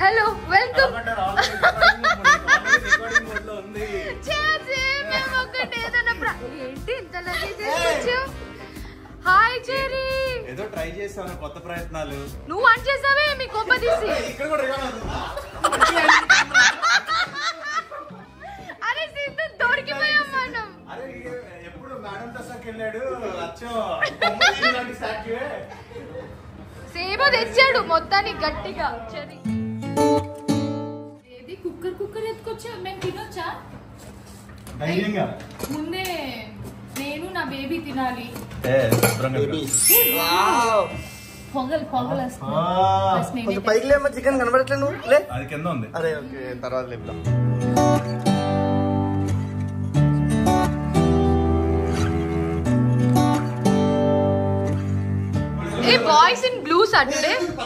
Hello welcome recording mode లో ఉంది చేసి మేము ఒకటి ఏదైనా ప్ర- ఏంటి ఇంత లగేజ్ తీసుకొచ్చావు హాయ్ చెరీ ఏదో ట్రై చేస్తాను కొత్త ప్రయత్నాలు నువ్వు అని చేసావే మీ కోప తీసి ఇక్కడ కూడా రికార్డ్ అవుతుందా? అరే సిద్ధు దొరికిపోయాం మనం అరే ఇక ఎప్పుడు మేడం దశకి వెళ్ళాడు అచ్చం బొమ్మలు ఇలాంటి స్టాచ్యూయే సేమో తెచ్చాడు మొత్తానికి గట్టిగా చెరీ ఏది కుక్కర్ కుక్కర్ ఎత్తుకొచ్చా మేము తినొచ్చా ధైర్యంగా ముందే నేను నా బేబీ తినాలి ఏ శుభ్రంగా పొగలు పొగలు వస్తుంది ఆ, First నేనే కొంచెం పైకి లేమో చికెన్ కనబడట్లేదు నువ్వు లే అది కింద ఉంది అరే ఓకే తర్వాత లేపుదాం a boys in blue sir today